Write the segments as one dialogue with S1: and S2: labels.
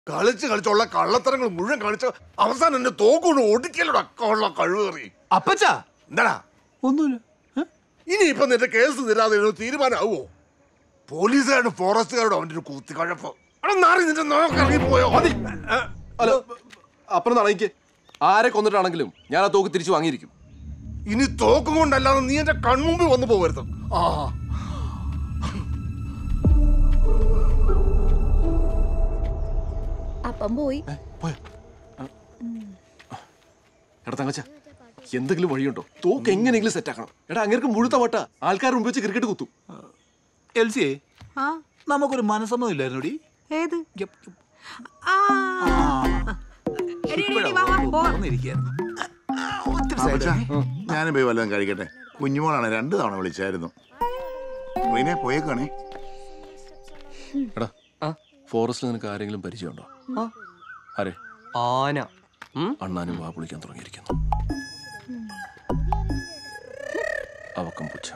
S1: കളിച്ച് കളിച്ചുള്ള കള്ളത്തരങ്ങൾ മുഴുവൻ കാണിച്ച് അവസാനം എന്നെ തോക്കൊണ്ട് ഒടിക്കലടാ കള്ള കഴിവേറി
S2: അപ്പച്ച
S1: എന്താടാ
S2: ഒന്നുമില്ല
S1: ഇനി ഇപ്പൊ നിന്റെ കേസ് തരാതെ ഒരു തീരുമാനമാവോ പോലീസുകാരുടെ ഫോറസ്റ്റുകാരുടെ അവന്റെ ഒരു കൂത്തിക്കഴപ്പ് അവിടെ നാറി നിന്റെ നോക്കിറങ്ങി പോയോ
S3: മതി ഏ, അല്ല അപ്പുറം നടയിക്ക് ആരെ കൊന്നിട്ടാണെങ്കിലും ഞാൻ ആ തോക്ക് തിരിച്ചു വാങ്ങിയിരിക്കും
S1: ഇനി തോക്കും കൊണ്ടല്ലാതെ നീ എന്റെ കൺമുമ്പിൽ വന്നു പോകരുത് ആ
S4: അപ്പം പോയി
S3: പോയോ എടാ തങ്കച്ച എന്തെങ്കിലും വഴിയുണ്ടോ തോക്ക് എങ്ങനെയെങ്കിലും സെറ്റ് ആക്കണം എടാ അങ്ങേർക്ക് മുഴുത്ത വട്ട ആൾക്കാർ മുമ്പ് വെച്ച് ക്രിക്കറ്റ് കുത്തും
S2: എൽസിയെ നമുക്കൊരു മനസ്സമ്മതം ഇല്ലായിരുന്നോടി
S5: ഏത്
S2: ആ,
S5: ആ എടി, എടി, എടി, വാ, വാ, പോ.
S2: തുറന്നിരിക്കുകയായിരുന്നു. ഒത്തിരി
S6: അപ്പച്ചാ,
S2: സൈഡ്
S6: ഞാനും പോയി വല്ലതും കഴിക്കട്ടെ കുഞ്ഞുമോളാണ് രണ്ടു തവണ വിളിച്ചായിരുന്നു റീനെ പോയേക്കാണേ
S3: എടാ ഫോറസ്റ്റിൽ നിനക്ക് ആരെങ്കിലും പരിചയമുണ്ടോ ആരെ
S7: ആന ഉം?
S3: അണ്ണാനും വാ പൊളിക്കാൻ തുടങ്ങിയിരിക്കുന്നു അവക്കം പുച്ഛം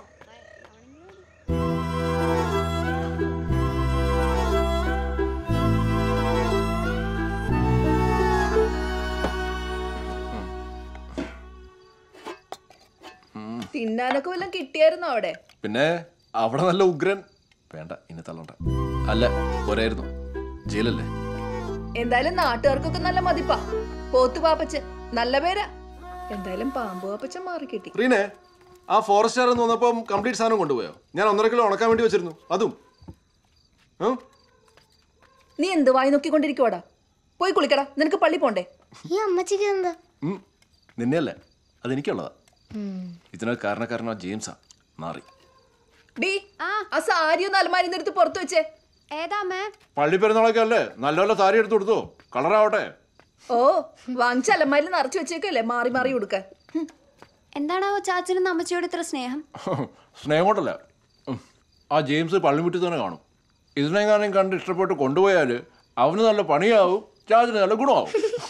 S4: തിന്നാനൊക്കെ വല്ലതും കിട്ടിയായിരുന്നോ അവിടെ
S3: പിന്നെ അവിടെ നല്ല ഉഗ്രൻ വേണ്ട ഇനി തള്ളണ്ട അല്ല പോരായിരുന്നു ജയിലല്ലേ
S4: എന്തായാലും നാട്ടുകാർക്കൊക്കെ നല്ല മതിപ്പാ പോത്തു പാപ്പച്ചൻ നല്ല പേരാ എന്തായാലും പാമ്പു പാപ്പച്ചൻ മാറി കിട്ടി
S3: റീനെ ആ ഫോറസ്റ്റുകാർ എന്ന് വന്നപ്പം കംപ്ലീറ്റ് സാധനം കൊണ്ടുപോയോ ഞാൻ ഒന്നര കിലോ ഉണക്കാൻ വേണ്ടി വെച്ചിരുന്നു അതും ഉം?
S4: നീ എന്ത് വായി നോക്കിക്കൊണ്ടിരിക്കുവാടാ പോയി കുളിക്കടാ നിനക്ക് പള്ളി പോണ്ടേ
S8: ഈ അമ്മച്ചിക്ക് എന്താ
S3: ഉം. നിന്നെയല്ലേ അതെനിക്കുള്ളതാ ഇതിനൊക്കെ കാരണക്കാരനോ ജെയിംസാ മാറി
S4: ഡീ ആ സാരി ഒന്ന് അലമാരിന്ന് എടുത്ത് പുറത്തു വെച്ചേ
S8: ഏതാ അമ്മേ
S3: പള്ളി പെരുന്നാളൊക്കെ അല്ലേ നല്ല നല്ല സാരി എടുത്തു കൊടുത്തോ കളറാവട്ടെ
S4: ഓ വാങ്ങിച്ച അലമാരിൽ നിറച്ചു വെച്ചേക്കല്ലേ മാറി മാറി കൊടുക്കാൻ ഹും.
S8: എന്താണാവോ ചാച്ചനും അമ്മച്ചിയോട് ഇത്ര സ്നേഹം
S3: സ്നേഹം കൊണ്ടല്ല ഉം. ആ ജെയിംസ് പള്ളിമുറ്റി തന്നെ കാണും ഇതിനെങ്ങാനും കണ്ട് ഇഷ്ടപ്പെട്ട് കൊണ്ടുപോയാൽ അവന് നല്ല പണിയാവും ചാച്ചിന് നല്ല ഗുണമാവും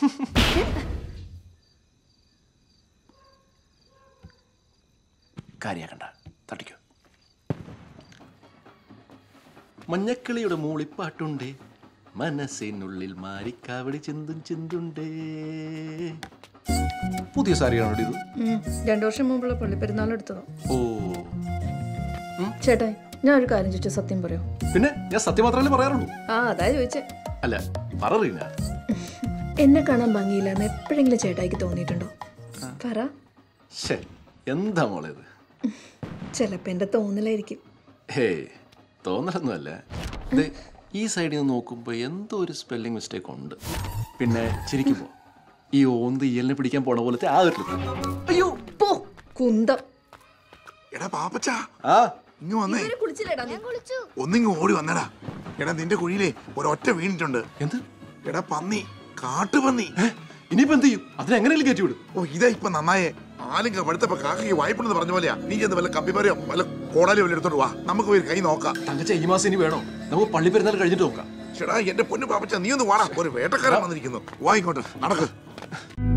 S3: കാര്യാക്കണ്ട തട്ടിക്കോ മഞ്ഞക്കിളിയുടെ മൂളിപ്പാട്ടുണ്ടേ മനസ്സിനുള്ളിൽ മാരിക്കാവടി ചിന്തും ചിന്തുണ്ടേ പുതിയ സാരിയാണോ ഇത്
S4: ഉം. രണ്ടു വർഷം മുമ്പുള്ള പള്ളി പെരുന്നാൾ എടുത്തതോ
S3: ഓ
S4: ചേട്ടായി ഞാൻ ഒരു കാര്യം ചോദിച്ചു സത്യം പറയോ
S3: പിന്നെ ഞാൻ സത്യം മാത്രമല്ലേ പറയാറുള്ളൂ
S4: ആ അതാ ചോദിച്ചേ
S3: അല്ല പറ റീന
S4: എന്നെ കാണാൻ ഭംഗിയില്ലെന്ന് എപ്പോഴെങ്കിലും ചേട്ടായിക്ക് തോന്നിയിട്ടുണ്ടോ പറ
S3: ശേ എന്താ മോളെ ഇത്
S4: ചിലപ്പോ എന്റെ തോന്നലായിരിക്കും
S3: ഹേ തോന്നലൊന്നുമല്ല ദേ, ഈ സൈഡിൽ നിന്ന് നോക്കുമ്പോൾ എന്തോ ഒരു സ്പെല്ലിംഗ് മിസ്റ്റേക്ക് ഉണ്ട് പിന്നെ ചിരിക്കുമ്പോൾ ഈ ഓന്ത് ഇയലിനെ പിടിക്കാൻ പോണ പോലത്തെ ആ ഒരു look.
S4: അയ്യോ പോ കുന്തം
S6: എടാ പാപ്പച്ചാ
S3: ആ
S6: ഇങ്ങ് വന്നേ
S4: ഇതുവരെ കുളിച്ചില്ലേടാ നീ
S6: ഒന്നിങ്ങ് ഓടി വന്നടാ എടാ നിന്റെ കുഴിയിലെ ഒരൊറ്റ വീണിട്ടുണ്ട്
S3: എന്ത്
S6: എടാ പന്നി കാട്ടുപന്നി
S3: ഇനിയിപ്പോ എന്ത് ചെയ്യും അതിനെങ്ങനെയും കയറ്റി വിടും
S6: ഓ ഇതാ ഇപ്പൊ നന്നായേ ആലിങ്ക പഴുത്തപ്പോ കാക്കയ്ക്ക് വായ്പണെന്ന് പറഞ്ഞ പോലെയാ നീ ചെന്ന് വല്ല കമ്പിമരയോ വല്ല കോടാലി വല്ല എടുത്തോണ്ട് വാ നമുക്ക് പോയി ഒരു കൈ നോക്കാം
S3: തങ്കച്ച ഈ മാസം ഇനി വേണോ നമുക്ക് പള്ളി പെരുന്നാൾ കഴിഞ്ഞിട്ട് നോക്കാം
S6: ചേടാ എന്റെ പൊന്നു പാപ്പച്ച നീ ഒന്ന് വാടാ ഒരു വേട്ടക്കാരൻ വന്നിരിക്കുന്നു വാ ഇങ്ങോട്ട് നടക്ക്